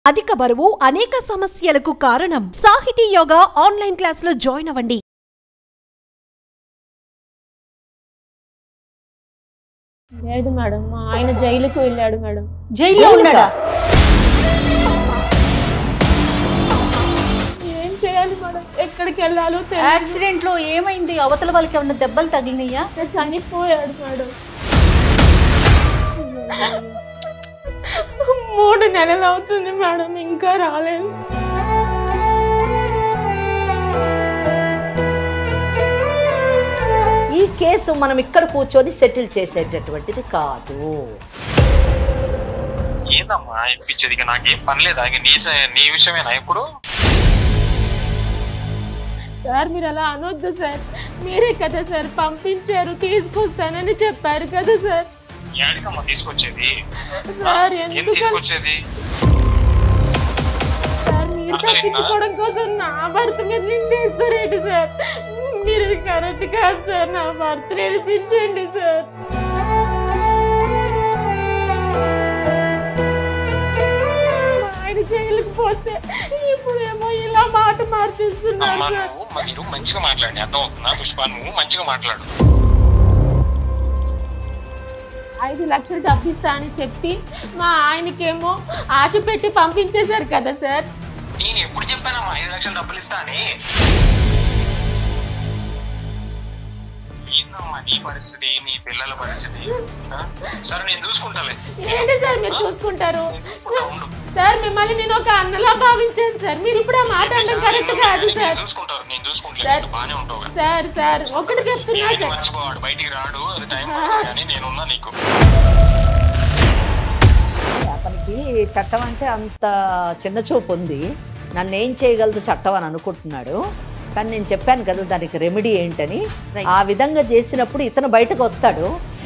అధిక బరువు అనేక సమస్యలకు కారణం సాహితీ యోగా ఆన్లైన్ క్లాసులో జాయిన్ అవ్వండి లేదు మేడం మా ఆయన జైలుకు వెళ్ళాడు మేడం జైల్లో ఉన్నాడా ఏం చేయాలి మేడం ఎక్కడికి వెళ్ళాలో తెలియదు యాక్సిడెంట్ లో ఏమైంది అవతల వాళ్ళకి ఏమన్నా దెబ్బలు తగిలినాయా చనిపోయాడు మేడం మూడు నెలలు అవుతుంది మేడం ఇంకా రాలేదు ఈ కేసు మనం ఇక్కడ కూర్చొని సెటిల్ చేసేటటువంటిది కాదు ఏందమ్మా ఇప్పించేది ఇక నాకేం పని లేదా ఇక నీ స- నీ విషయమేనా ఇప్పుడు సార్ మీరు అలా అనొద్దు సార్ మీరే కదా సార్ పంపించారు తీసుకొస్తానని చెప్పారు కదా సార్ ఏడికమ్మా తీసుకొచ్చేది సార్ ఏం ఎందుకు తీసుకొచ్చేది సార్ మీరు తప్పించుకోవడం కోసం నా భర్త మీద నిందేస్తారేంటి సార్ మీరు కరెక్ట్ కాదు సార్ నా భర్త నేర్పించండి సార్ మా ఆయన జైలుకి పోతే ఇప్పుడు ఏమో ఇలా మాట మార్చేస్తున్నారు అమ్మా సార్ నువ్వు మ- మీరు మంచిగా మాట్లాడి అర్థం అవుతుందా పుష్ప నువ్వు మంచిగా మాట్లాడు ఐదు లక్షలు డబ్బిస్తా అని చెప్పి మా ఆయనకేమో ఆశ పెట్టి పంపించేశారు కదా సార్ నేను ఎప్పుడు చెప్పానమ్మా ఐదు లక్షలు డబ్బులు ఇస్తా అని ఏందమ్మా నీ పరిస్థితి నీ పిల్లల పరిస్థితి ఆ? సరే నేను చూసుకుంటాలే ఏంటి సార్ మీరు చూసుకుంటారు నేను చూసుకుంటా ఉండు సార్ మిమ్మల్ని నేను ఒక అన్నలా భావించాను సార్ మీరు ఇప్పుడు ఆ మాట అనడం కరెక్ట్ కాదు నేను సార్ చూసుకుంటాను నేను చూసుకుంటలే సార్. బానే ఉంటావు కదా. సార్ సార్ ఒకటి చెప్తున్నా ఆయన సార్ మర్చిపోవాడు బయటికి రాడు అది టైం పడుతుంది కానీ నేనున్నా నీకు అతనికి చట్టం అంటే అంత చిన్న చూపు ఉంది నన్ను ఏం చేయగలదు చట్టం అని అనుకుంటున్నాడు కానీ నేను చెప్పాను కదా దానికి రెమెడీ ఏంటని ఆ విధంగా చేసినప్పుడు ఇతను బయటకు వస్తాడు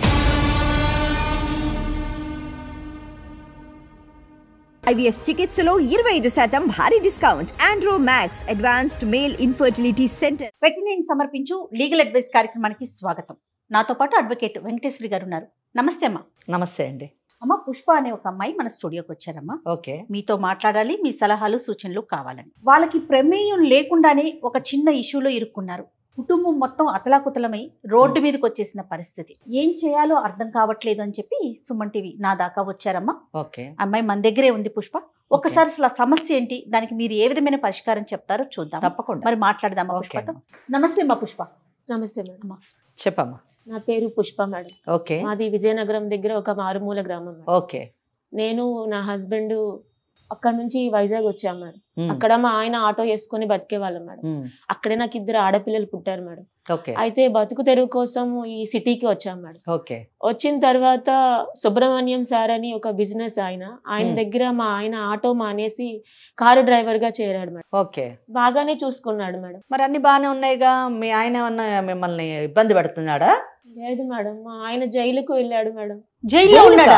ఐవీఎఫ్ చికిత్సలో ఇరవై ఐదు శాతం భారీ discount Andro Max advanced male infertility centre Pettineni సమర్పించు లీగల్ అడ్వైస్ కార్యక్రమానికి స్వాగతం నాతో పాటు అడ్వకేట్ వెంకటేశ్వరి గారు ఉన్నారు నమస్తే అమ్మా నమస్తే అండి అమ్మ పుష్ప అనే ఒక అమ్మాయి మన స్టూడియోకి వచ్చారమ్మా ఓకే మీతో మాట్లాడాలి మీ సలహాలు సూచనలు కావాలని వాళ్ళకి ప్రమేయం లేకుండానే ఒక చిన్న ఇష్యూలో ఇరుక్కున్నారు కుటుంబం మొత్తం అతలాకుతలమై రోడ్డు మీదకి వచ్చేసిన పరిస్థితి ఏం చేయాలో అర్థం కావట్లేదు అని చెప్పి సుమన్ టీవీ నా దాకా వచ్చారమ్మా ఓకే అమ్మాయి మన దగ్గరే ఉంది పుష్ప ఒక్కసారి అసలు ఆ సమస్య ఏంటి దానికి మీరు ఏ విధమైన పరిష్కారం చెప్తారో చూద్దాం తప్పకుండా మరి మాట్లాడదామా ఓకే పుష్పతో నమస్తే మా పుష్ప నమస్తే మేడం చెప్పమ్మా నా పేరు పుష్ప మేడం ఓకే మాది విజయనగరం దగ్గర ఒక మారుమూల గ్రామం మేడం. ఓకే నేను నా హస్బెండ్ అక్కడ నుంచి వైజాగ్ వచ్చాం మేడం ఉమ్, అక్కడ మా ఆయన ఆటో వేసుకొని బతికే వాళ్ళం మేడం ఉమ్, అక్కడే నాకు ఇద్దరు ఆడపిల్లలు పుట్టారు మేడం ఓకే అయితే బతుకు తెరువు కోసం ఈ సిటీకి వచ్చాం మేడం ఓకే వచ్చిన తర్వాత సుబ్రహ్మణ్యం సార్ అని ఒక బిజినెస్ ఆయన ఆయన Hmm. దగ్గర మా ఆయన ఆటో మానేసి కారు డ్రైవర్ గా చేరాడు మేడం ఓకే బాగానే చూసుకున్నాడు మేడం మరి అన్ని బాగానే ఉన్నాయిగా మీ ఆయన ఏమన్నా మిమ్మల్ని ఇబ్బంది పెడుతున్నాడా లేదు మేడం మా ఆయన జైలుకు వెళ్ళాడు మేడం జైల్లో ఉన్నాడా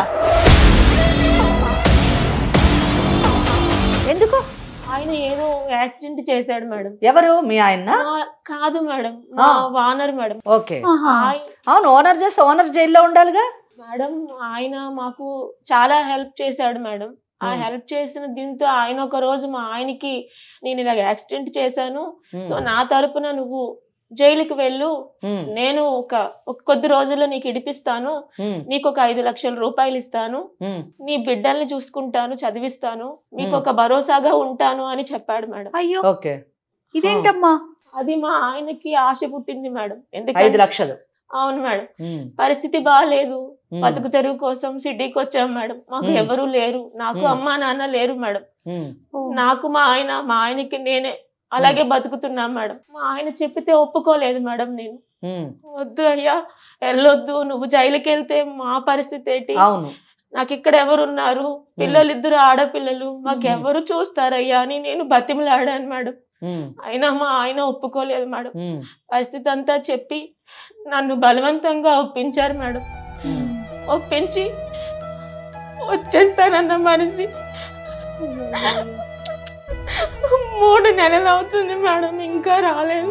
ఎందుకు ఆయన ఏదో యాక్సిడెంట్ చేశాడు మేడం ఎవరు మీ ఆయన మా- కాదు మేడం మా ఆ. వానర్ మేడం ఓకే ఆహా. ఆయ- అవును ఓనర్ చేసి ఓనర్ జైల్లో ఉండాలిగా మేడం ఆయన మాకు చాలా హెల్ప్ చేశాడు మేడం ఆ Hmm. హెల్ప్ చేసిన దీంతో ఆయన ఒక రోజు మా ఆయనకి నేను ఇలా యాక్సిడెంట్ చేశాను ఉమ్, సో నా తరపున నువ్వు జైలుకి వెళ్ళు ఉమ్, నేను ఒక ఒక కొద్ది రోజుల్లో నీకు ఇడిపిస్తాను ఉమ్, నీకు ఒక ఐదు లక్షల రూపాయలు ఇస్తాను ఉమ్. నీ బిడ్డల్ని చూసుకుంటాను చదివిస్తాను మీకు Hmm. ఒక భరోసాగా ఉంటాను అని చెప్పాడు మేడం అయ్యో ఓకే ఇదేంటమ్మా అది మా ఆయనకి ఆశ పుట్టింది మేడం ఐదు ఎందుకంటే లక్షలు అవును మేడం ఉమ్, పరిస్థితి బాగాలేదు ఉమ్, బతుకు తెరువు కోసం సిటీకి వచ్చాం మేడం మాకు Hmm. ఎవరు లేరు నాకు Hmm. అమ్మా నాన్న లేరు మేడం ఉమ్, నాకు మా ఆయన మా ఆయనకి నేనే అలాగే బతుకుతున్నాం మేడం మా ఆయన చెప్పితే ఒప్పుకోలేదు మేడం నేను ఉమ్, వద్దు అయ్యా వెళ్ళొద్దు నువ్వు జైలుకి వెళ్తే మా పరిస్థితి ఏంటి అవును నాకు ఇక్కడ ఎవరున్నారు పిల్లలు ఇద్దరు ఆడపిల్లలు మాకు Hmm. ఎవరు చూస్తారయ్యా అని నేను బతిమలాడాను మేడం ఉమ్, అయినా మా ఆయన ఒప్పుకోలేదు మేడం ఉమ్, పరిస్థితి అంతా చెప్పి నన్ను బలవంతంగా ఒప్పించారు మేడం ఉమ్. ఒప్పించి వచ్చేస్తానన్న మనిషి మూడు నెలలు అవుతుంది మేడం ఇంకా రాలేదు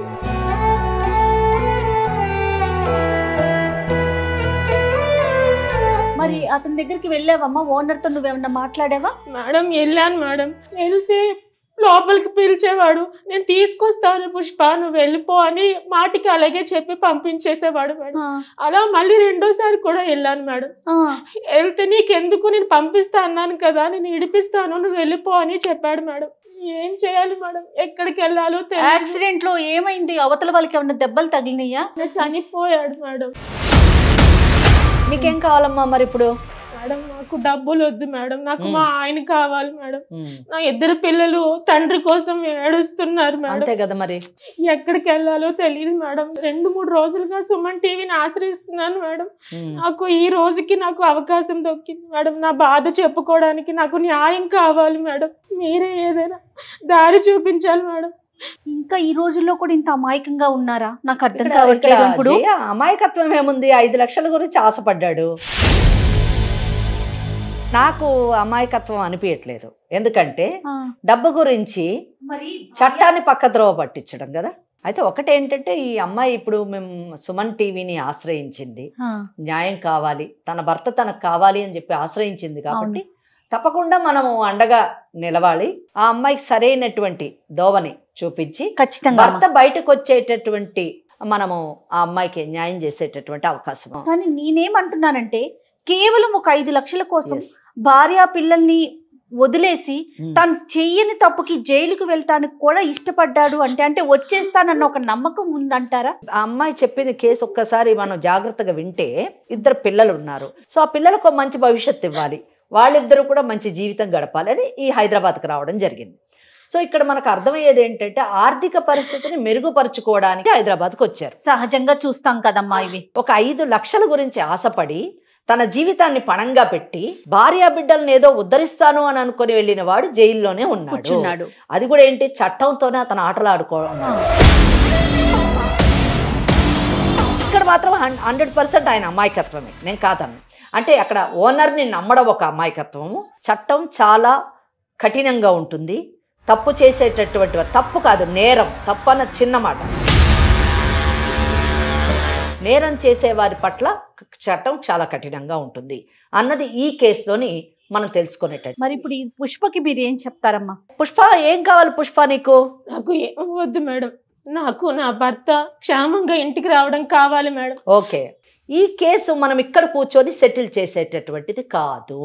మరి మరి అతని దగ్గరికి వెళ్ళావమ్మా ఓనర్ తో నువ్వేమన్నా మాట్లాడావా మేడం వెళ్ళాను మేడం వెళ్తే లోపలికి పిలిచేవాడు నేను తీసుకొస్తాను పుష్ప నువ్వు వెళ్ళిపో అని మాటికి అలాగే చెప్పి పంపించేసేవాడు మేడం ఆ, అలా మళ్ళీ రెండోసారి కూడా వెళ్ళాను మేడం ఆ, వెళ్తే నీకెందుకు నేను పంపిస్తా అన్నాను కదా నేను ఇడిపిస్తాను నువ్వు వెళ్ళిపో అని చెప్పాడు మేడం ఏం చేయాలి మేడం ఎక్కడికి వెళ్ళాలో తెలియదు యాక్సిడెంట్ లో ఏమైంది అవతల వాళ్ళకి ఏమన్నా దెబ్బలు తగిలినాయా ఆయన చనిపోయాడు మేడం నీకేం కావాలమ్మా మరి ఇప్పుడు మేడం నాకు డబ్బులు వద్దు మేడం నాకు మ్. మా ఆయన కావాలి మేడం ఉమ్, నా ఇద్దరు పిల్లలు తండ్రి కోసం ఏడుస్తున్నారు మేడం అంతే కదా మరి ఎక్కడికి వెళ్ళాలో తెలియదు మేడం రెండు మూడు రోజులుగా సుమన్ టీవీని ఆశ్రయిస్తున్నాను మేడం ఉమ్. నాకు ఈ రోజుకి నాకు అవకాశం దొక్కింది మేడం నా బాధ చెప్పుకోవడానికి నాకు న్యాయం కావాలి మేడం మీరే ఏదైనా దారి చూపించాలి మేడం ఇంకా ఈ రోజుల్లో కూడా ఇంత అమాయకంగా ఉన్నారా నాకు అర్థం ఇక్కడ- కావట్లేదు ఇక్కడ ఇప్పుడు జయ అమాయకత్వం ఏముంది ఐదు లక్షల గురించి ఆశపడ్డాడు నాకు అమాయకత్వం అనిపించట్లేదు ఎందుకంటే ఆ, డబ్బు గురించి మరి చట్టాన్ని పక్కద్రోవ పట్టించడం కదా అయితే ఒకటి ఏంటంటే ఈ అమ్మాయి ఇప్పుడు మేము సుమన్ టీవీని ఆశ్రయించింది ఆ, న్యాయం కావాలి తన భర్త తనకు కావాలి అని చెప్పి ఆశ్రయించింది కాబట్టి తప్పకుండా మనము అండగా నిలవాలి ఆ అమ్మాయికి సరైనటువంటి దోవని చూపించి ఖచ్చితంగా భర్త అమ్మా. బయటకు వచ్చేటటువంటి మనము ఆ అమ్మాయికి న్యాయం చేసేటటువంటి అవకాశం కానీ నేనేమంటున్నానంటే కేవలం ఒక ఐదు లక్షల కోసం Yes. భార్య పిల్లల్ని వదిలేసి Hmm. తను చెయ్యని తప్పుకి జైలుకు వెళ్ళటానికి కూడా ఇష్టపడ్డాడు అంటే అంటే వచ్చేస్తానన్న ఒక నమ్మకం ఉందంటారా ఆ అమ్మాయి చెప్పింది కేసు ఒక్కసారి మనం జాగ్రత్తగా వింటే ఇద్దరు పిల్లలు ఉన్నారు సో ఆ పిల్లలకు ఒక మంచి భవిష్యత్తు ఇవ్వాలి వాళ్ళిద్దరూ కూడా మంచి జీవితం గడపాలని ఈ హైదరాబాద్కి రావడం జరిగింది సో ఇక్కడ మనకు అర్థమయ్యేది ఏంటంటే ఆర్థిక పరిస్థితిని మెరుగుపరుచుకోవడానికి హైదరాబాద్కి వచ్చారు సహజంగా చూస్తాం కదమ్మా ఇవి ఒక ఐదు లక్షల గురించి ఆశపడి తన జీవితాన్ని పణంగా పెట్టి భార్యా బిడ్డల్ని ఏదో ఉద్ధరిస్తాను అని అనుకుని వెళ్ళిన వాడు జైల్లోనే ఉన్నాడు కూర్చున్నాడు అది కూడా ఏంటి చట్టంతోనే అతను ఆటలు ఆడుకోవడం ఇక్కడ మాత్రం హండ్రెడ్ పర్సెంట్ ఆయన అమాయకత్వమే నేను కాదన్ను అంటే అక్కడ ఓనర్ని నమ్మడం ఒక అమాయకత్వము చట్టం చాలా కఠినంగా ఉంటుంది తప్పు చేసేటటువంటి వారు- తప్పు కాదు నేరం తప్పు అన్న చిన్న మాట నేరం చేసే వారి పట్ల చట్టం చాలా కఠినంగా ఉంటుంది అన్నది ఈ కేసులోని మనం తెలుసుకునేటట్టు మరి ఇప్పుడు ఈ పుష్పకి మీరు ఏం చెప్తారమ్మా పుష్ప ఏం కావాలి పుష్ప నీకు నాకు ఏం వద్దు మేడం నాకు నా భర్త క్షేమంగా ఇంటికి రావడం కావాలి మేడం ఓకే ఈ కేసు మనం ఇక్కడ కూర్చొని సెటిల్ చేసేటటువంటిది కాదు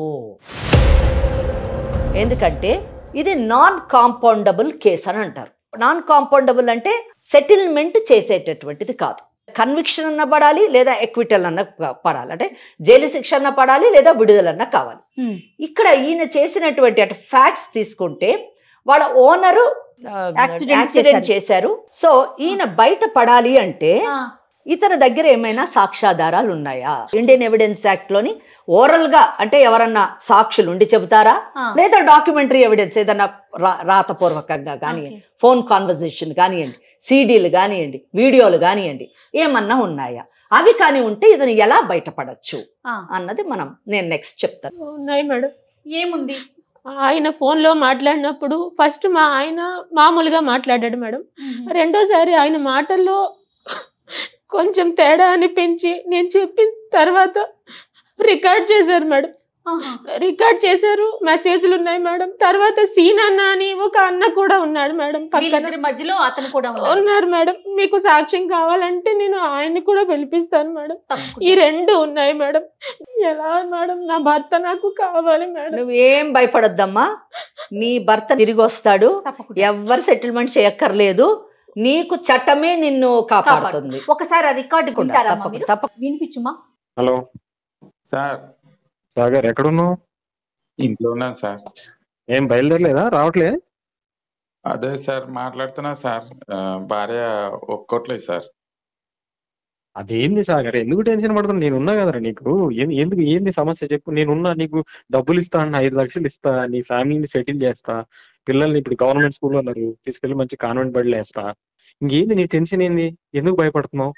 ఎందుకంటే ఇది నాన్ కాంపౌండబుల్ కేసు అని అంటారు నాన్ కాంపౌండబుల్ అంటే సెటిల్మెంట్ చేసేటటువంటిది కాదు కన్విక్షన్ అన్న పడాలి లేదా ఎక్విటల్ అన్న ప- పడాలి అంటే జైలు శిక్ష అన్న పడాలి లేదా విడుదలన్న కావాలి ఇక్కడ ఈయన చేసినటువంటి అంటే ఫ్యాక్ట్స్ తీసుకుంటే వాళ్ళ ఓనరు Accident యాక్సిడెంట్ చేశారు. చేశారు సో ఈయన బయట పడాలి అంటే ఇతని దగ్గర ఏమైనా సాక్ష్యాధారాలు ఉన్నాయా ఇండియన్ ఎవిడెన్స్ యాక్ట్ లోని ఓరల్ గా అంటే ఎవరన్నా సాక్షులు ఉండి చెబుతారా ఆ. లేదా డాక్యుమెంటరీ ఎవిడెన్స్ ఏదన్నా రా- రాతపూర్వకంగా కానివ్వండి Okay. ఫోన్ కాన్వర్జేషన్ కానివ్వండి సీడీలు కానివ్వండి వీడియోలు కానివ్వండి ఏమన్నా ఉన్నాయా అవి కాని ఉంటే ఇతను ఎలా బయటపడచ్చు ఆ. అన్నది మనం నేను నెక్స్ట్ చెప్తాను ఉన్నాయి మేడం ఏముంది ఆయన ఫోన్లో మాట్లాడినప్పుడు ఫస్ట్ మా ఆయన మామూలుగా మాట్లాడాడు మేడం రెండోసారి ఆయన మాటల్లో కొంచెం తేడా అనిపించి నేను చెప్పిన తర్వాత రికార్డ్ చేశారు మేడం ఆహా. రికార్డ్ చేశారు మెసేజ్లు ఉన్నాయి మేడం తర్వాత సీన్ అన్న అని ఒక అన్న కూడా ఉన్నాడు మేడం పక్కన వీళ్ళిద్దరి మధ్యలో అతను కూడా ఉన్నాడు. ఉన్నారు మేడం మీకు సాక్ష్యం కావాలంటే నేను ఆయన్ని కూడా పిలిపిస్తాను మేడం తప్పకుండా. ఈ రెండు ఉన్నాయి మేడం ఎలా మేడం నా భర్త నాకు కావాలి మేడం నువ్వేం భయపడొద్దమ్మా నీ భర్త తిరిగి వస్తాడు తప్పకుండా. ఎవ్వరు సెటిల్మెంట్ చేయక్కర్లేదు నీకు చట్టమే నిన్ను కాపాడుతుంది ఒకసారి ఆ రికార్డు తప్పకుండా, వింటారమ్మా తప్పకుండా, మీరు తప్పకుండా. వినిపించుమా హలో సార్ సాగర్ ఎక్కడున్నావు ఇంట్లో ఉన్నాను సార్ ఏం బయలుదేరలేదా రావట్లే అదే సార్ మాట్లాడుతున్నా సార్ ఆ, భార్య ఒప్పుకోట్లేదు సార్ అదేంది సాగర్ ఎందుకు టెన్షన్ పడుతున్నావు నేను ఉన్నా కదరా నీకు ఏం- ఎందుకు ఏంది సమస్య చెప్పు నేనున్నా నీకు డబ్బులు ఇస్తా అన్న ఐదు లక్షలు ఇస్తా నీ ఫ్యామిలీని సెటిల్ చేస్తా పిల్లల్ని ఇప్పుడు గవర్నమెంట్ స్కూల్లో ఉన్నారు తీసుకెళ్లి మంచి కాన్వెంట్ బడిలో వేస్తా ఇంకేంది నీ టెన్షన్ ఏంది ఎందుకు భయపడుతున్నావు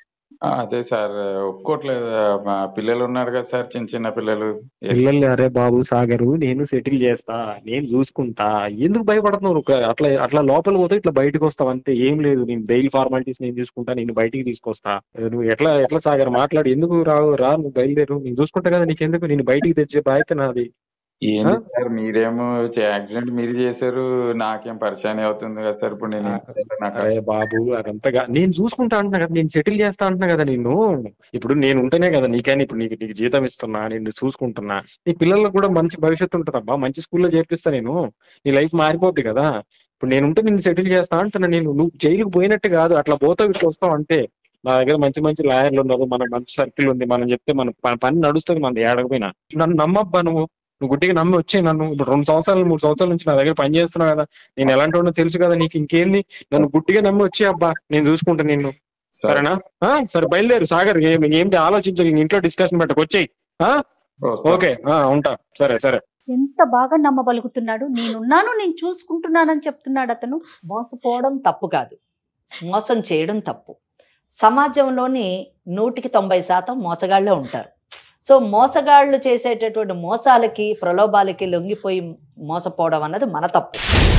అదే సార్ ఒప్పుకోవట్లేదు మా పిల్లలు ఉన్నారు కదా సార్ చిన్న చిన్న పిల్లలు పిల్లలు అరే బాబు సాగరు నేను సెటిల్ చేస్తా నేను చూసుకుంటా ఎందుకు భయపడుతున్నావు నువ్వు అట్లా అట్లా లోపల పోతే ఇట్లా బయటకు వస్తావు అంతే ఏం లేదు నేను బెయిల్ ఫార్మాలిటీస్ నేను చూసుకుంటా నేను బయటికి తీసుకొస్తా నువ్వు ఎట్లా ఎట్లా సాగర్ మాట్లాడు ఎందుకు రావు రా నువ్వు బయలుదేరు నేను చూసుకుంటా కదా నీకెందుకు నేను బయటికి తెచ్చే బాధ్యత నాది ఏంది ఆ? సార్ మీరేమో యాక్సిడెంట్ మీరు చేశారు నాకేం పరిచయం అవుతుంది కదా సార్ ఇప్పుడు నేను నాకు అరే బాబు అదంతగా నేను చూసుకుంటా అంటున్నా కదా నేను సెటిల్ చేస్తా అంటున్నా కదా నిన్ను ఇప్పుడు నేను ఉంటేనే కదా నీకని ఇప్పుడు నీకు నీకు జీతం ఇస్తున్నా నేను చూసుకుంటున్నా నీ పిల్లలకు కూడా మంచి భవిష్యత్తు ఉంటుంది అబ్బా మంచి స్కూల్లో చేర్పిస్తా నేను నీ లైఫ్ మారిపోద్ది కదా ఇప్పుడు నేను ఉంటే నిన్ను సెటిల్ చేస్తా అంటున్నా నేను నువ్వు జైలుకు పోయినట్టు కాదు అట్లా పోతావు ఇట్లా వస్తావు అంటే నా దగ్గర మంచి మంచి లాయర్లు ఉన్నారు మన మంచి సర్కిల్ ఉంది మనం చెప్తే మన ప- పని నడుస్తుంది మన ఏడకపోయినా నన్ను నమ్మబ్బా నువ్వు నువ్వు గుడ్డిగా నమ్మి వచ్చే నన్ను ఇప్పుడు రెండు సంవత్సరాలు మూడు సంవత్సరాల నుంచి నా దగ్గర పని చేస్తున్నావు కదా నేను ఎలాంటి వాడినో తెలుసు కదా నీకు ఇంకేంది నన్ను గుడ్డిగా నమ్మి వచ్చే అబ్బా నేను చూసుకుంటా నిన్ను సార్ సరేనా ఆ, సరే బయలుదేరు సాగర్ ఏం ఏంటి ఆలోచించు నీ ఇంట్లో డిస్కషన్ పెట్టకు వచ్చేయి వస్తాను. ఓకే ఆ, ఉంటా సరే సరే ఎంత బాగా నమ్మబలుగుతున్నాడు నేనున్నాను నేను చూసుకుంటున్నానని చెప్తున్నాడు అతను మోసపోవడం తప్పు కాదు మోసం చేయడం తప్పు సమాజంలోని నూటికి తొంభై శాతం మోసగాళ్లే ఉంటారు సో మోసగాళ్ళు చేసేటటువంటి మోసాలకి ప్రలోభాలకి లొంగిపోయి మోసపోవడం అన్నది మన తప్పు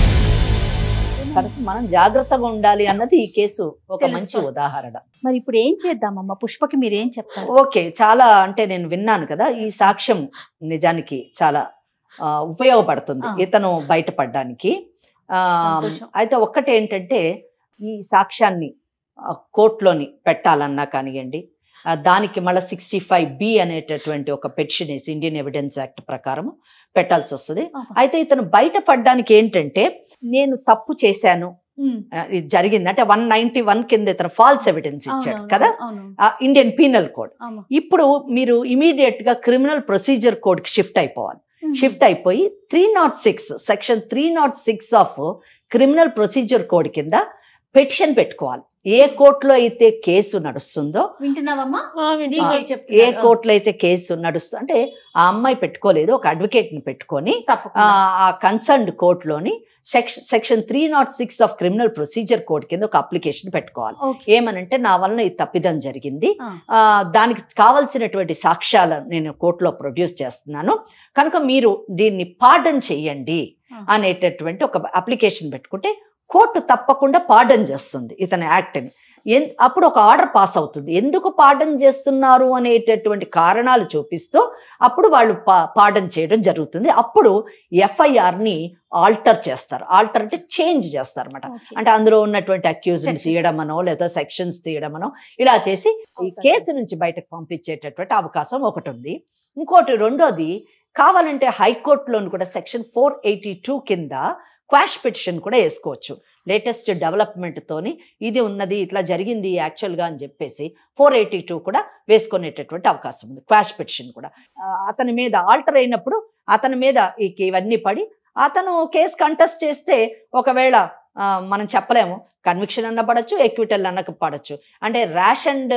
కనుక మనం జాగ్రత్తగా ఉండాలి అన్నది ఈ కేసు ఒక మంచి తెలుసు. ఉదాహరణ మరి ఇప్పుడు ఏం చేద్దామమ్మా పుష్పకి మీరు ఏం చెప్తారు ఓకే చాలా అంటే నేను విన్నాను కదా ఈ సాక్ష్యం నిజానికి చాలా ఆ, ఉపయోగపడుతుంది ఆ. ఇతను బయటపడడానికి ఆ, సంతోషం. అయితే ఒక్కటి ఏంటంటే ఈ సాక్ష్యాన్ని ఆ, కోర్టులోని పెట్టాలన్నా కానివ్వండి ఆ, దానికి మళ్ళీ సిక్స్టీ ఫైవ్ బి అనేటటువంటి ఒక పెటిషన్ వేసి ఇండియన్ ఎవిడెన్స్ యాక్ట్ ప్రకారం పెట్టాల్సి వస్తుంది ఆహా. అయితే ఇతను బయటపడడానికి ఏంటంటే నేను తప్పు చేశాను ఉమ్. ఆ, ఇది జరిగింది అంటే వన్ నైన్టీ వన్ కింద ఇతను ఫాల్స్ ఎవిడెన్స్ ఇచ్చాడు అవునవును, కదా అవును ఆ, ఇండియన్ పీనల్ కోడ్ అవును. ఇప్పుడు మీరు ఇమీడియట్ గా క్రిమినల్ ప్రొసీజర్ కోడ్ కి షిఫ్ట్ అయిపోవాలి ఉమ్. షిఫ్ట్ అయిపోయి three not six section three not six of criminal procedure code కింద పెటిషన్ పెట్టుకోవాలి ఏ కోర్టులో అయితే కేసు నడుస్తుందో వింటున్నావమ్మా ఆ, వింటున్నా. నీకే ఏ చెప్తున్నాడు. కోర్టులో అయితే కేసు నడుస్తుందో అంటే ఆ అమ్మాయి పెట్టుకోలేదు ఒక అడ్వకేట్ ని పెట్టుకొని ఆ, తప్పకుండా ఆ కన్సర్న్డ్ కోర్టులోని section section three not six of criminal procedure code కింద ఒక అప్లికేషన్ పెట్టుకోవాలి ఓకే. ఏమనంటే నా వలన ఈ తప్పిదం జరిగింది ఆ. ఆ, దానికి కావలసినటువంటి సాక్ష్యాలు నేను కోర్టులో ప్రొడ్యూస్ చేస్తున్నాను కనుక మీరు దీన్ని పార్డన్ చెయ్యండి ఆ. అనేటటువంటి ఒక అప్లికేషన్ పెట్టుకుంటే కోర్టు తప్పకుండా పార్డన్ చేస్తుంది ఇతని యాక్ట్ని ఎన్ అప్పుడు ఒక ఆర్డర్ పాస్ అవుతుంది ఎందుకు పార్డన్ చేస్తున్నారు అనేటటువంటి కారణాలు చూపిస్తూ అప్పుడు వాళ్ళు పా పార్డన్ చేయడం జరుగుతుంది అప్పుడు ఎఫ్ఐఆర్ని ఆల్టర్ చేస్తారు ఆల్టర్ అంటే చేంజ్ చేస్తారు అనమాట ఓకే. అంటే అందులో ఉన్నటువంటి అక్యూజ్ Sections. తీయడమనో లేదా సెక్షన్స్ తీయడమనో ఇలా చేసి ఈ Okay. కేసు నుంచి బయటకు పంపించేటటువంటి అవకాశం ఒకటి ఉంది ఇంకోటి రెండోది కావాలంటే హైకోర్టులోని కూడా సెక్షన్ ఫోర్ ఎయిటీ టూ కింద క్వాష్ పిటిషన్ కూడా వేసుకోవచ్చు లేటెస్ట్ డెవలప్మెంట్ తోని ఇది ఉన్నది ఇట్లా జరిగింది యాక్చువల్గా అని చెప్పేసి ఫోర్ ఎయిటీ టూ కూడా వేసుకునేటటువంటి అవకాశం ఉంది క్వాష్ పిటిషన్ కూడా ఆ, అతని మీద ఆల్టర్ అయినప్పుడు అతని మీద ఈ ఇవన్నీ పడి అతను కేసు కంటెస్ట్ చేస్తే ఒకవేళ ఆ, మనం చెప్పలేము కన్విక్షన్ అన్న పడచ్చు ఎక్విటల్ అన్న పడచ్చు అంటే ర్యాష్ అండ్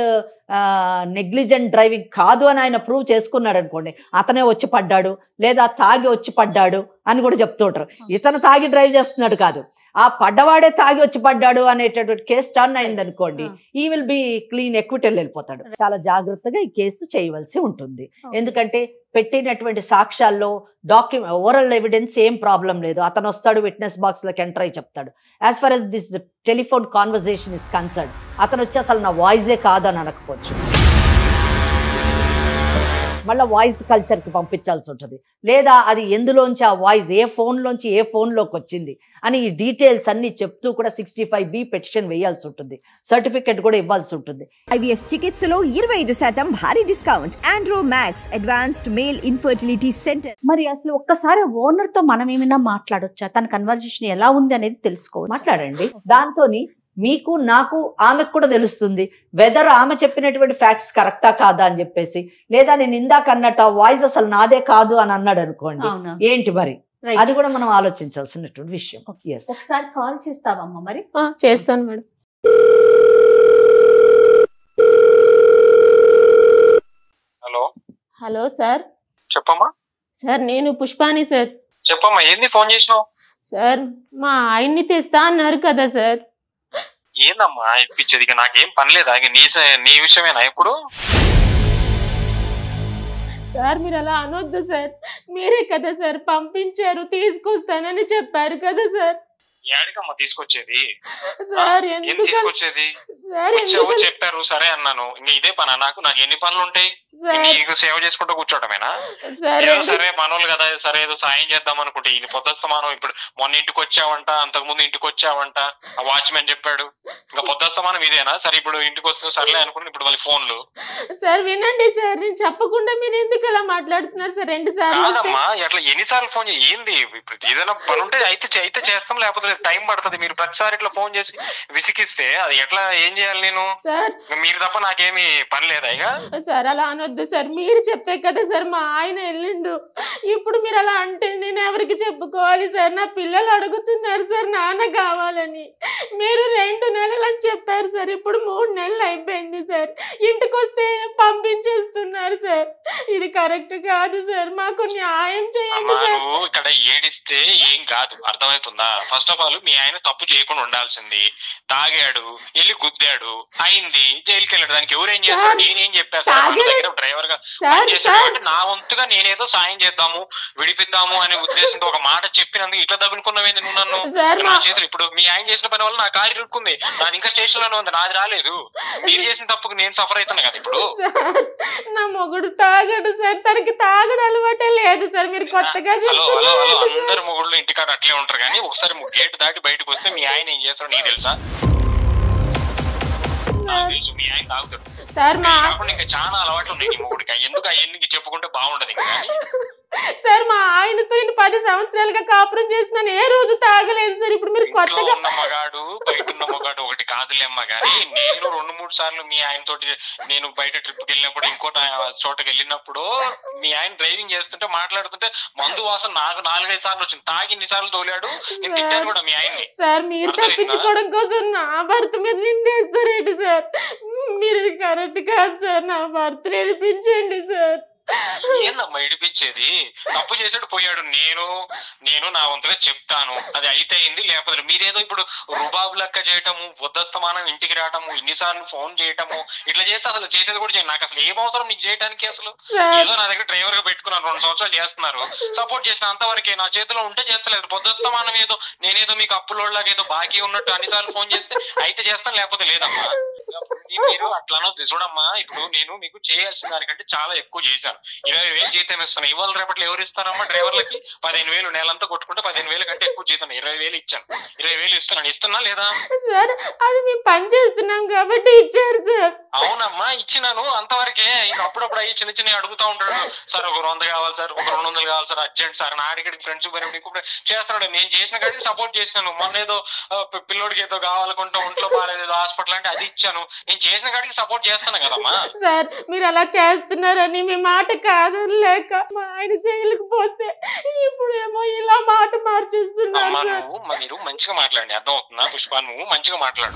నెగ్లిజెంట్ డ్రైవింగ్ కాదు అని ఆయన ప్రూవ్ చేసుకున్నాడు అనుకోండి అతనే వచ్చి పడ్డాడు లేదా తాగి వచ్చి పడ్డాడు అని కూడా చెప్తుంటారు ఇతను తాగి డ్రైవ్ చేస్తున్నాడు కాదు ఆ పడ్డవాడే తాగి వచ్చి పడ్డాడు అనేటటువంటి కేసు టర్న్ అయింది అనుకోండి ఆ. ఈ విల్ బి క్లీన్ ఎక్విటల్ వెళ్ళిపోతాడు చాలా జాగ్రత్తగా ఈ కేసు చేయవలసి ఉంటుంది ఎందుకంటే పెట్టినటువంటి సాక్ష్యాల్లో డాక్యుమెంట్ ఓరల్ ఎవిడెన్స్ ఏం ప్రాబ్లం లేదు అతను వస్తాడు విట్నెస్ బాక్స్ లోకి ఎంటర్ అయి చెప్తాడు as far as this telephone conversation is concern అతను వచ్చి అసలు నా వాయిసే కాదు అని అనకపోవచ్చు మళ్ళీ వాయిస్ కల్చర్కి పంపించాల్సి ఉంటుంది లేదా అది ఎందులోంచి ఆ వాయిస్ ఏ ఫోన్లోంచి ఏ ఫోన్లోకి వచ్చింది అని ఈ డీటెయిల్స్ అన్ని చెప్తూ కూడా సిక్స్టీ ఫైవ్ బి పెటిషన్ వేయాల్సి ఉంటుంది సర్టిఫికెట్ కూడా ఇవ్వాల్సి ఉంటుంది ఐవీఎఫ్ చికిత్సలో ఇరవై ఐదు శాతం భారీ discount Andro Max advanced male infertility centre మరి అసలు ఒక్కసారి ఓనర్ తో మనం ఏమైనా మాట్లాడొచ్చా తన కన్వర్జేషన్ ఎలా ఉంది అనేది తెలుసుకోవచ్చు మాట్లాడండి దాంతోని మీకు నాకు ఆమెకు కూడా తెలుస్తుంది వెదర్ ఆమె చెప్పినటువంటి ఫ్యాక్ట్స్ కరెక్టా కాదా అని చెప్పేసి లేదా నేను ఇందాక అన్నట్టు ఆ వాయిస్ అసలు నాదే కాదు అని అన్నాడు అనుకోండి అవునా ఏంటి మరి Right. అది కూడా మనం ఆలోచించాల్సినటువంటి విషయం ఎస్ ఒకసారి కాల్ చేస్తావమ్మా మరి ఆ, చేస్తాను మేడం హలో హలో సార్ చెప్పమ్మా సార్ నేను పుష్పాని సార్ చెప్పమ్మా ఏంది ఫోన్ చేసినావు సార్ మా ఆయన్ని తెస్తా అన్నారు కదా సార్ ఏందమ్మా ఇప్పించేది ఇక నాకేం పని లేదా ఇక నీ స- నీ విషయమేనా ఇప్పుడు సార్ మీరు అలా అనొద్దు సార్ మీరే కదా సార్ పంపించారు తీసుకొస్తానని చెప్పారు కదా సార్ ఏడికమ్మా తీసుకొచ్చేది సార్ ఏం ఎందుకు తీసుకొచ్చేది సార్ వచ్చావు ఎందుకు చెప్పారు సరే అన్నాను ఇంక ఇదే పనా నాకు నాకు ఎన్ని పనులు ఉంటాయి సార్ నీకు సేవ చేసుకుంటూ కూర్చోవటమేనా సార్ ఏదో ఎందుకు- సరే మనోళ్ళు కదా సరే ఏదో సాయం చేద్దాం అనుకుంటే ఈ పొద్దుస్తమానం ఇప్పుడు మొన్న ఇంటికి వచ్చావంట అంతకు ముందు ఇంటికి వచ్చావంట ఆ వాచ్మెన్ చెప్పాడు ఇంకా పొద్దుస్తమానం ఇదేనా సరే ఇప్పుడు ఇంటికి వస్తుంది సర్లే అనుకుని ఇప్పుడు మళ్ళీ ఫోన్లు సార్ వినండి సార్ నేను చెప్పకుండా మీరు ఎందుకు అలా మాట్లాడుతున్నారు సార్ రెండు సార్లు వస్తే- కాదమ్మా అట్లా ఎన్నిసార్లు ఫోన్ చేయి ఏంది ఇప్పుడు ఏదైనా పని ఉంటే అయితే చే- అయితే చేస్తాం లేకపోతే లేదు. టైం పడుతుంది మీరు ప్రతిసారి ఇట్లా ఫోన్ చేసి విసిగిస్తే అది ఎట్లా ఏం చేయాలి నేను సార్ మీరు తప్ప నాకేమి పని లేదా ఇక సార్ అలా అనొద్దు సార్ మీరు చెప్తే కదా సార్ మా ఆయన వెళ్ళిండు ఇప్పుడు మీరు అలా అంటే నేను ఎవరికి చెప్పుకోవాలి సార్ నా పిల్లలు అడుగుతున్నారు సార్ నాన్న కావాలని మీరు రెండు నెలలు అని చెప్పారు సార్ ఇప్పుడు మూడు నెలలు అయిపోయింది సార్ ఇంటికి వస్తే పంపించేస్తున్నారు సార్ ఇది కరెక్ట్ కాదు సార్ మాకు న్యాయం చేయండి అమ్మా సార్ నువ్వు ఇక్కడ ఏడిస్తే ఏం కాదు అర్థమవుతుందా ఫస్ట్ ఆఫ్ ఆల్ మీ ఆయన తప్పు చేయకుండా ఉండాల్సింది తాగాడు వెళ్ళి గుద్దాడు అయింది జైలుకి వెళ్ళాడు దానికి ఎవరేం చేస్తాడు సార్, నేనేం చెప్పాను సార్ మన తాగలే- దగ్గర డ్రైవర్ గా సార్ పనిచేసాడు సార్ కాబట్టి నా వంతుగా నేనేదో సాయం చేద్దాము విడిపిద్దాము అనే ఉద్దేశంతో ఒక మాట చెప్పినందుకు ఇట్లా తగులుకున్నావేంది నువ్వు నన్ను సార్ నా మా చేతులు ఇప్పుడు మీ ఆయన చేసిన పని వల్ల నా కారు ఇరుక్కుంది నాది ఇంకా స్టేషన్ లోనే ఉంది నాది రాలేదు మీరు చేసిన తప్పుకు నేను సఫర్ అవుతున్నా కదా ఇప్పుడు సార్ నా మొగుడు తాగడు సార్ తనకి తాగడు అలవాటే లేదు సార్ మీరు కొత్తగా హలో హలో హలో చెప్తున్నారు అందరు మొగుళ్ళు ఇంటికాడ అట్లే ఉంటారు కానీ ఒకసారి గేట్ దాటి బయటకు వస్తే మీ ఆయన ఏం చేస్తాడో నీకు తెలుసా నాకు తెలుసు మీ ఆయన తాగుతాడు సార్ మా కాకుండా ఇంకా చాలా అలవాట్లు ఉన్నాయి నీ మొగుడికి ఎందుకు అవన్నీ చెప్పుకుంటే బాగుంటది ఇంకా కానీ సార్ మా ఆయనతో నేను పది సంవత్సరాలుగా కాపురం చేస్తున్నాను ఏ రోజు తాగలేదు సార్ ఇప్పుడు మీరు ఇంట్లో కొత్తగా ఉన్న మగాడు బయట ఉన్న మగాడు ఒకటి కాదులేమ్మ కానీ నేను రెండు మూడు సార్లు మీ ఆయన తోటి నేను బయట ట్రిప్ కి వెళ్ళినప్పుడు ఇంకోటి ఆ చోటకి వెళ్ళినప్పుడు మీ ఆయన డ్రైవింగ్ చేస్తుంటే మాట్లాడుతుంటే మందు వాసన నాకు నాలుగైదు సార్లు వచ్చింది తాగి ఇన్ని సార్లు తోలాడు నేను తిట్టాను కూడా మీ ఆయన్ని సార్ మీరు అర్థమైందా? తప్పించుకోవడం కోసం నా భర్త మీద నిందేస్తారేంటి సార్ మీరు ఇది కరెక్ట్ కాదు సార్ నా భర్త నేర్పించండి సార్ ఏందమ్మా ఇడిపించేది తప్పు చేసాడు పోయాడు నేను నేను నా వంతుగా చెప్తాను అది అయితే అయింది లేకపోతే మీరేదో ఇప్పుడు రుబాబు లెక్క చేయటము బుద్ధస్తమానం ఇంటికి రావటము ఇన్నిసార్లు ఫోన్ చేయటము ఇట్లా చేస్తే అసలు చేసేది కూడా చేయండి నాకు అసలు ఏం అవసరం నీకు చేయడానికి అసలు సార్ ఏదో నా దగ్గర డ్రైవర్ గా పెట్టుకున్నాను రెండు సంవత్సరాలు చేస్తున్నారు సపోర్ట్ చేసిన అంతవరకే నా చేతిలో ఉంటే చేస్తలేదు పొద్దుస్తమానం ఏదో నేనేదో మీకు అప్పులోళ్ళగా ఏదో బాకీ ఉన్నట్టు అన్నిసార్లు ఫోన్ చేస్తే అయితే చేస్తాను లేకపోతే లేదమ్మా అప్పుడు మీ- మీరు అట్లా అనొద్దు చూడమ్మా ఇప్పుడు నేను మీకు చేయాల్సిన దానికంటే చాలా ఎక్కువ చేశాను ఇరవై వేలు జీతం ఇస్తాను ఇవాళ రేపట్లో ఎవరు ఇస్తారమ్మా డ్రైవర్లకి పదిహేను వేలు నెలంతా కొట్టుకుంటే పదిహేను వేలు కంటే ఎక్కువ జీతం ఇరవై వేలు ఇచ్చాను ఇరవై వేలు ఇస్తున్నాను ఇస్తున్నా లేదా సార్ అది మేము పని చేస్తున్నాం కాబట్టి ఇచ్చారు సార్ అవునమ్మా ఇచ్చినాను అంతవరకే ఇంకా అప్పుడప్పుడు అయ్యి చిన్న చిన్న అడుగుతా ఉంటాడు సార్ ఒక వంద కావాలి సార్ ఒక రెండు వందలు కావాలి సార్ అర్జెంట్ సార్ నా అడిగడికి ఫ్రెండ్స్ పోయినప్పుడు ఇంకొకటి చేస్తున్నాడు నేను చేసిన కాడికి సపోర్ట్ చేసినాను మొన్న ఏదో ఆ, పి- పిల్లోడికి ఏదో కావాలనుకుంటే ఒంట్లో బాగాలేదు ఏదో హాస్పిటల్ అంటే అది ఇచ్చాను నేను చేసిన కాడికి సపోర్ట్ చేస్తాను కదమ్మా సార్ మీరు అలా చేస్తున్నారని మీ మాట కాదనలేక మా ఆయన జైలుకు పోతే ఇప్పుడు ఏమో ఇలా మాట మార్చేస్తున్నారు అమ్మా సార్ నువ్వు మ- మీరు మంచిగా మాట్లాడండి అర్థం అవుతుందా పుష్ప నువ్వు మంచిగా మాట్లాడు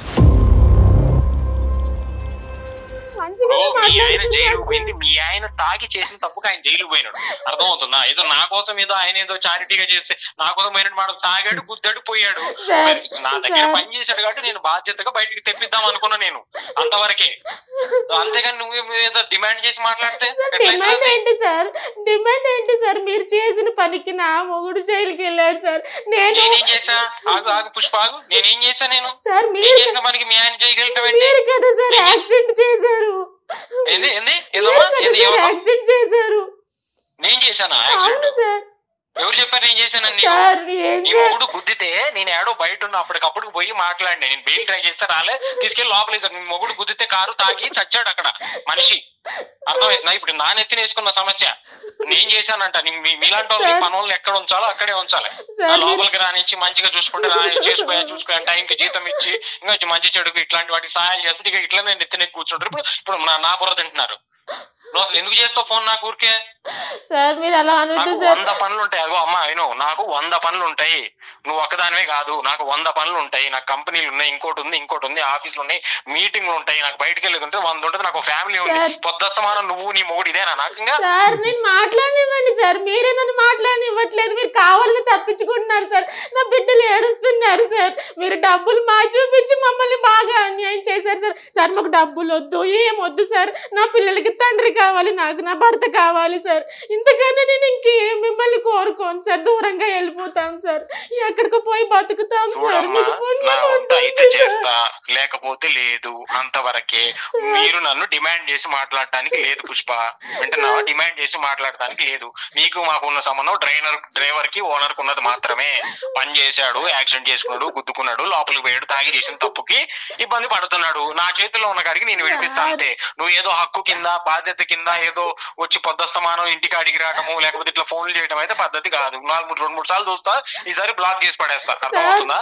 మంచిగా ఇప్పుడు మీ ఆయన జైలు మాట్లాడుతున్నారు పోయింది మీ ఆయన తాగి చేసిన తప్పుకు ఆయన జైలు పోయినాడు అర్థమవుతుందా ఏదో నా కోసం ఏదో ఆయన ఏదో చారిటీగా చేస్తే నా కోసం పోయినట్టు మాట తాగాడు గుద్దాడు పోయాడు సార్, మరి నా దగ్గర సార్. పని చేశాడు కాబట్టి నేను బాధ్యతగా బయటికి తెప్పిద్దాం అనుకున్నా నేను అంతవరకే అంతేగాని నువ్వు ఏదో డిమాండ్ చేసి మాట్లాడితే సార్ ఎట్లా డిమాండ్ అవుతుంది? ఏంటి సార్ డిమాండ్ ఏంటి సార్ మీరు చేసిన పనికి నా మొగుడు జైలుకి వెళ్ళాడు సార్ నేను నేనేం చేశా ఆగు ఆగు పుష్ప ఆగు నేనేం చేశా నేను సార్ నేను మీరు చేసిన పనికి మీ ఆయన చేయగలుగుతాం ఏంటి మీరు కదా సార్ నేను- యాక్సిడెంట్ చేశారు ఏంది ఏంది మీరు ఏదమ్మా కదా ఏంది సార్ ఏమమ్మా? యాక్సిడెంట్ చేశారు నేను చేశానా అవును యాక్సిడెంట్ సార్ ఎవరు చెప్పారు నేను చేశానని నీకు? సార్ ఏం నీ సార్ మొగుడు గుద్దితే నేను ఏడో బయట ఉన్న అప్పటికప్పుడు పోయి మాట్లాడినా నేను బెయిల్ ట్రై చేస్తే రాలే తీసుకెళ్లి లోపలేసారు నీ మొగుడు గుద్దితే కారు తాగి చచ్చాడు అక్కడ మనిషి అర్థమవుతుందా ఇప్పుడు నా నెత్తిన వేసుకున్న సమస్య నేను చేశానంట నీ- మీ- మీలాంటి వాళ్ళు సార్. పని వాళ్ళని ఎక్కడ ఉంచాలో అక్కడే ఉంచాలి సార్ ఆ మీరు- లోపలికి రానిచ్చి మంచిగా చూసుకుంటే రా చేసుకోయా చేసుకోయా టైంకి జీతం ఇచ్చి ఇంకా మంచి చెడుకు ఇట్లాంటి వాటికి సహాయం చేస్తే ఇక ఇట్లా నేను నెత్తిన కూర్చుంటారు ఇప్పుడు ఇప్పుడు నా నా బుర్ర తింటున్నారు నువ్వు అసలు ఎందుకు చేస్తావు ఫోన్ నాకు ఊరికే సార్ మీరు అలా అనొద్దు నాకు సార్ వంద పనులు ఉంటాయి అదిగో అమ్మా విను నాకు వంద పనులు ఉంటాయి నువ్వు ఒక్కదానివే కాదు నాకు వంద పనులు ఉంటాయి నాకు కంపెనీలు ఉన్నాయి ఇంకోటి ఉంది ఇంకోటి ఉంది ఆఫీసులు ఉన్నాయి మీటింగ్లు ఉంటాయి నాకు బయటకు వెళ్ళేది ఉంటే వంద ఉంటుంది నాకు ఫ్యామిలీ ఉంది సార్. పొద్దుస్తమానం నువ్వు నీ మొగుడు ఇదేనా నాకు ఇంకా సార్ నేను మాట్లాడనివ్వండి సార్ మీరే నన్ను మాట్లాడనివ్వట్లేదు మీరు కావాలని తప్పించుకుంటున్నారు సార్ నా బిడ్డలు ఏడుస్తున్నారు ఉన్నారు సార్ మీరు డబ్బులు మా చూపించి మమ్మల్ని బాగా అన్యాయం చేశారు సార్ సార్ మాకు డబ్బులు వద్దు ఏం వద్దు సార్ నా పిల్లలకి తండ్రి కావాలి నాకు నా భర్త కావాలి సార్ ఇంతకన్నా నేను ఇంకేం మిమ్మల్ని కోరుకోను సార్ దూరంగా వెళ్ళిపోతాం సార్ ఎక్కడికి పోయి బతుకుతాం సార్ చూడమ్మా మీకు పుణ్యం నా వంతు అయితే ఉంటుంది సార్. చేస్తా లేకపోతే లేదు అంతవరకే మీరు నన్ను డిమాండ్ చేసి మాట్లాడటానికి లేదు పుష్ప వింటున్నావా డిమాండ్ చేసి మాట్లాడటానికి లేదు నీకు మాకు ఉన్న సంబంధం డ్రైవర్ డ్రైవర్ కి ఓనర్ కి ఉన్నది మాత్రమే పని చేశాడు యాక్సిడెంట్ చేసుకున్నాడు గుద్దుకున్నాడు లోపలికి పోయాడు తాగి చేసిన తప్పుకి ఇబ్బంది పడుతున్నాడు నా చేతిలో ఉన్న కాడికి నేను విడిపిస్తా అంతే నువ్వు ఏదో హక్కు కింద బాధ్యత కింద ఏదో వచ్చి పొద్దుస్తమానం ఇంటికి అడిగి రావడము లేకపోతే ఇట్లా ఫోన్లు చేయడం అయితే పద్ధతి కాదు నాలుగు రెండు మూడు సార్లు చూస్తా ఈసారి బ్లాక్ చేసి పడేస్తా అర్థమవుతుందా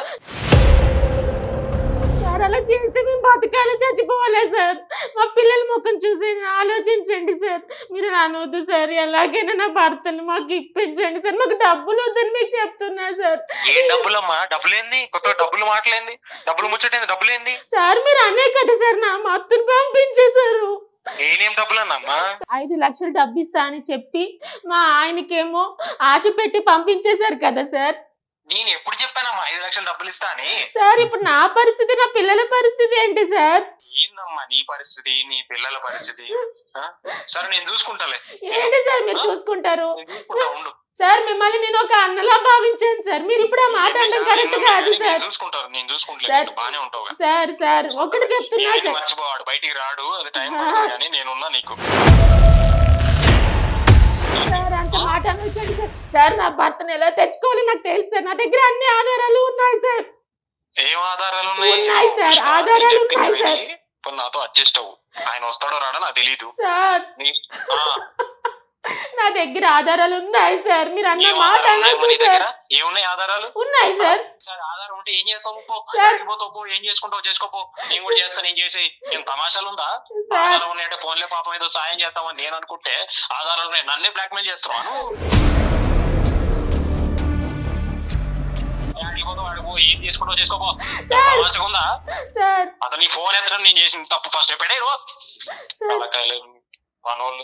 సార్ అలా చేస్తే మేము బతకాలి చచ్చిపోవాలా సార్ మా పిల్లల ముఖం చూసి ఆలోచించండి సార్ మీరు అనవద్దు సార్ ఎలాగైనా నా భర్తను మాకు ఇప్పించండి సార్ మాకు డబ్బులు వద్దని మీకు చెప్తున్నా సార్ ఏం డబ్బులమ్మా డబ్బులేంది కొత్త డబ్బులు మాటలేంది డబ్బులు ముచ్చటేంది డబ్బులేంది సార్ మీరు అనే కదా సార్ నా మొత్తం పంపించేశారు నేనేం డబ్బులు అన్నమ్మా ఐదు లక్షలు డబ్బు ఇస్తా అని చెప్పి మా ఆయనకేమో ఆశ పెట్టి పంపించేశారు కదా సార్ నేను ఎప్పుడు చెప్పానమ్మా ఐదు లక్షలు డబ్బులు ఇస్తా అని సార్ ఇప్పుడు నా పరిస్థితి నా పిల్లల పరిస్థితి ఏంటి సార్ ఏందమ్మా నీ పరిస్థితి నీ పిల్లల పరిస్థితి ఆ? సరే నేను చూసుకుంటాలే ఏంటి సార్ మీరు చూసుకుంటారు నేను చూసుకుంటా ఉండు సార్ మిమ్మల్ని నేను ఒక అన్నలా భావించాను సార్ మీరు ఇప్పుడు ఆ మాట అనడం కరెక్ట్ కాదు నేను సార్ చూసుకుంటారు నేను చూసుకుంటలే సార్. నువ్వు బానే ఉంటావు కదా. సార్ సార్ ఒకటి మీ చెప్తున్నా ఆయన సార్ మర్చిపోవాడు బయటికి రాడు అది టైం పడుతుంది కానీ నేనున్నా నీకు సార్ అంత మాట అనొచ్చండి సార్ సార్ నా భర్తను ఎలా తెచ్చుకోవాలి నాకు తెలుసు సార్ నా దగ్గర అన్ని ఆధారాలు ఉన్నాయి సార్ ఏం ఆధారాలు ఉన్నాయి ఉన్నాయి సార్, కృష్ణ, నేను ఆధారాలు చెప్పింది ఉన్నాయి సార్. విని, ఇప్పుడు నాతో అడ్జస్ట్ అవ్వు ఆయన వస్తాడో రాడో నాకు తెలీదు సార్ నీ- ఆ, నా దగ్గర ఆధారాలు ఉన్నాయి సార్ మీరు అన్న ఏం మాట ఆధారాలు ఉన్నాయి అనొద్దు నీ దగ్గర సార్ ఏమున్నాయి ఆధారాలు ఉన్నాయి సార్ సరే, ఆధారం ఉంటే ఏం చేస్తావు పో సార్. ఎక్కడికి పోతావు పో ఏం చేసుకుంటావు చేసుకోపో నేను కూడా చేస్తాను ఏం చేసి ఏం తమాషాలు ఉందా సార్ ఆధారం ఉన్నాయంటే ఫోన్లే పాపం ఏదో సాయం చేస్తామని నేను అనుకుంటే ఆధారాలు ఉన్నాయి నన్నే బ్లాక్మెయిల్ చేస్తున్నాను ఆడికి పోతావు, ఆడికి పో, ఏం చేసుకుంటావు చేసుకోపో సార్. తమాషగా ఉందా సార్ అసలు నీ ఫోన్ ఎత్తడం నేను చేసిన తప్పు ఫస్ట్ ఎప్పుడే సార్ తలకాయలు మనోళ్ళు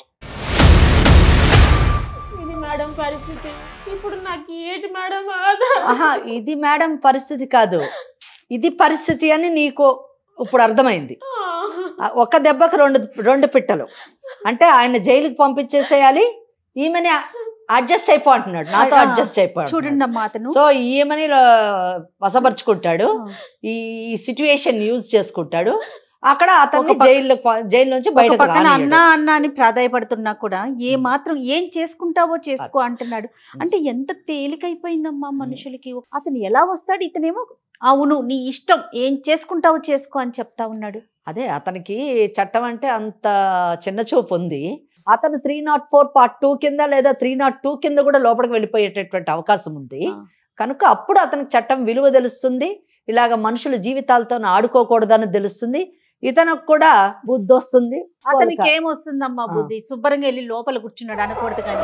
ఇది మేడం పరిస్థితి ఇప్పుడు నాకు ఏంటి మేడం ఆధారం ఆహా ఇది మేడం పరిస్థితి కాదు ఇది పరిస్థితి అని నీకు ఇప్పుడు అర్థమైంది ఆ, ఒక దెబ్బకి రెండు రెండు పిట్టలు అంటే ఆయన జైలుకి పంపించేసేయాలి ఈమెని అడ్జస్ట్ అయిపో అంటున్నాడు నాతో ఆ, అడ్జస్ట్ అయిపో చూడండి అమ్మా అతను సో ఈమెని లో- వశపరుచుకుంటాడు ఈ సిచ్యువేషన్ యూజ్ చేసుకుంటాడు అక్కడ అతన్ని ఒక పక్క- జైల్లో జైలు నుంచి ఒక బయటకు పక్కన రానియ్యడు. అన్నా అన్నా అని ప్రాధాయపడుతున్నా కూడా ఏ మాత్రం ఏం చేసుకుంటావో చేసుకో అంటున్నాడు అంటే ఎంత తేలికైపోయిందమ్మా మనుషులకి అతను ఎలా వస్తాడు ఇతనేమో అవును నీ ఇష్టం ఏం చేసుకుంటావో చేసుకో అని చెప్తా ఉన్నాడు అదే అతనికి చట్టం అంటే అంత చిన్న చూపు ఉంది అతను three not four part two కింద లేదా త్రీ నాట్ టూ కింద కూడా లోపలికి వెళ్ళిపోయేటటువంటి అవకాశం ఉంది ఆ. కనుక అప్పుడు అతనికి చట్టం విలువ తెలుస్తుంది ఇలాగ మనుషుల జీవితాలతో ఆడుకోకూడదని తెలుస్తుంది ఇతనికి కూడా బుద్ధి వస్తుంది అతనికి ఏమొస్తుందమ్మా ఆ. బుద్ధి శుభ్రంగా వెళ్ళి లోపల కూర్చున్నాడు అనకూడదు కానీ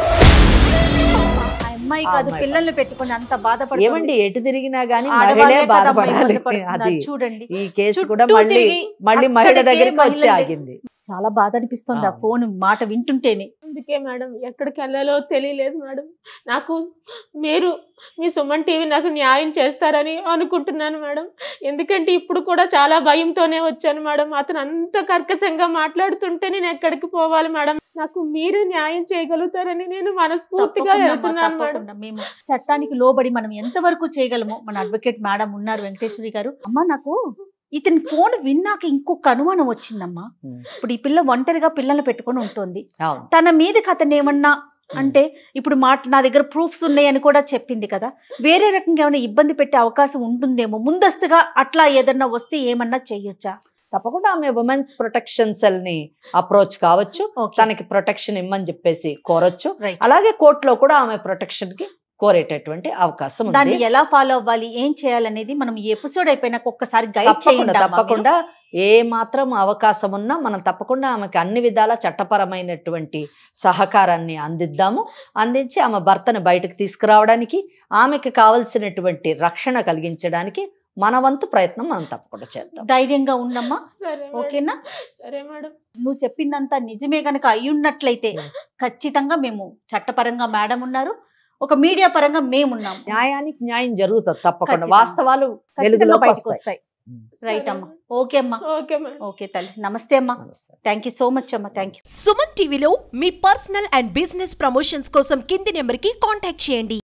ఆ అమ్మాయి ఆ కాదు అమ్మాయి పిల్లల్ని పెట్టుకొని అంత బాధపడుతుంది ఏమండి ఎటు తిరిగినా గానీ ఆడవాళ్ళే మహిళే కదమ్మా బాధపడాలి ఇబ్బంది పడుతున్నారు. అది చూడండి ఈ కేసు చుట్టూ కూడా మళ్ళీ తిరిగి మళ్ళీ మహిళ అక్కడికే దగ్గరికి వచ్చి మహిళలే. ఆగింది చాలా బాధ అనిపిస్తుంది ఆ ఆ. ఫోన్ మాట వింటుంటేనే అందుకే మేడం ఎక్కడికి వెళ్ళాలో తెలియలేదు మేడం నాకు మీరు మీ సుమన్ టీవీ నాకు న్యాయం చేస్తారని అనుకుంటున్నాను మేడం ఎందుకంటే ఇప్పుడు కూడా చాలా భయంతోనే వచ్చాను మేడం అతను అంత కర్కశంగా మాట్లాడుతుంటే నేను ఎక్కడికి పోవాలి మేడం నాకు మీరే న్యాయం చేయగలుగుతారని నేను మనస్ఫూర్తిగా తప్పకుండా అమ్మా, వెళ్తున్నాను మేడం తప్పకుండా. మేము చట్టానికి లోబడి మనం ఎంతవరకు చేయగలమో మన అడ్వకేట్ మేడం ఉన్నారు వెంకటేశ్వరి గారు అమ్మా నాకు ఇతని ఫోన్ విన్నాక ఇంకొక అనుమానం వచ్చిందమ్మా ఉమ్. ఇప్పుడు ఈ పిల్ల ఒంటరిగా పిల్లలు పెట్టుకొని ఉంటుంది అవును తన మీదకి అతను ఏమన్నా అంటే ఇప్పుడు మాట నా దగ్గర ప్రూఫ్స్ ఉన్నాయని కూడా చెప్పింది కదా వేరే రకంగా ఏమైనా ఇబ్బంది పెట్టే అవకాశం ఉంటుందేమో ముందస్తుగా అట్లా ఏదన్నా వస్తే ఏమన్నా చెయ్యొచ్చా తప్పకుండా ఆమె ఉమెన్స్ ప్రొటెక్షన్ సెల్ ని అప్రోచ్ కావచ్చు ఓకే. తనకి ప్రొటెక్షన్ ఇమ్మని చెప్పేసి కోరొచ్చు Right. అలాగే కోర్టులో కూడా ఆమె ప్రొటెక్షన్ కి కోరేటటువంటి అవకాశం దాన్ని ఉంది ఎలా ఫాలో అవ్వాలి ఏం చేయాలనేది మనం ఈ ఎపిసోడ్ అయిపోయినాక ఒక్కసారి గైడ్ తప్పకుండా చేయండి అమ్మా తప్పకుండా ఏ మాత్రం అవకాశం ఉన్నా మనం తప్పకుండా ఆమెకి అన్ని విధాల చట్టపరమైనటువంటి సహకారాన్ని అందిద్దాము అందించి ఆమె భర్తను బయటకు తీసుకురావడానికి ఆమెకి కావలసినటువంటి రక్షణ కలిగించడానికి మన వంతు ప్రయత్నం మనం తప్పకుండా చేద్దాం ధైర్యంగా ఉండమ్మా సరే మేడం. ఓకేనా సరే మేడం నువ్వు చెప్పిందంతా నిజమే గనక అయ్యున్నట్లయితే Yes. ఖచ్చితంగా మేము చట్టపరంగా మేడం ఉన్నారు ఒక మీడియా పరంగా మేమున్నాం న్యాయానికి న్యాయం జరుగుతుంది తప్పకుండా ఖచ్చితంగా. వాస్తవాలు ఖచ్చితంగా వెలుగులోకి బయటకు వస్తాయి వస్తాయి రైట్ అమ్మా ఓకే అమ్మా ఓకే మేడం ఓకే తల్లి నమస్తే అమ్మా నమస్తే. థ్యాంక్ యూ సో మచ్ అమ్మా థ్యాంక్ యూ సుమన్ టీవీలో మీ పర్సనల్ అండ్ బిజినెస్ ప్రమోషన్స్ కోసం కింది నెంబర్కి కాంటాక్ట్ చేయండి